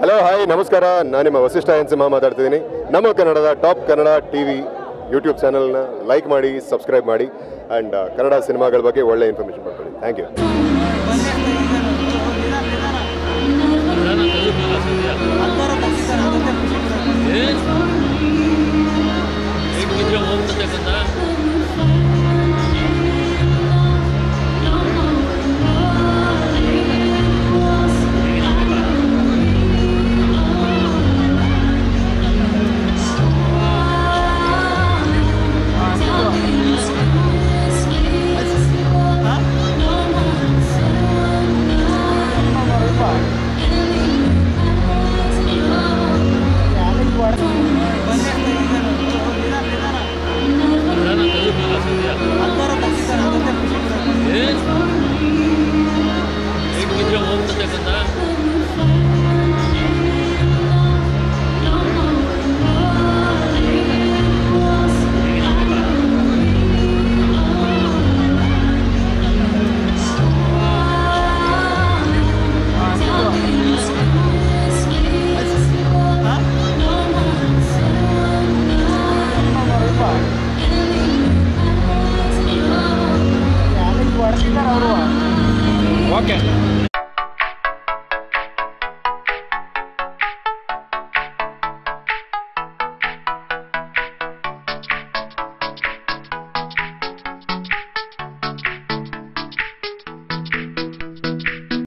hello hi ನಮಸ್ಕಾರ ನಾನು ನಿಮ್ಮ ವಸಿಷ್ಠ ಎನ್ ಸಿಂಹ ಮಾತಾಡ್ತಿದ್ದೀನಿ ನಮ್ಮ ಕನ್ನಡದ top Kannada T V YouTube ಚಾನಲ್ನ ಲೈಕ್ ಮಾಡಿ ಸಬ್ಸ್ಕ್ರೈಬ್ ಮಾಡಿ ಆ್ಯಂಡ್ ಕನ್ನಡ ಸಿನಿಮಾಗಳ ಬಗ್ಗೆ ಒಳ್ಳೆ ಇನ್ಫಾರ್ಮೇಷನ್ ಮಾಡ್ಕೊಳ್ಳಿ ಥ್ಯಾಂಕ್ ಯು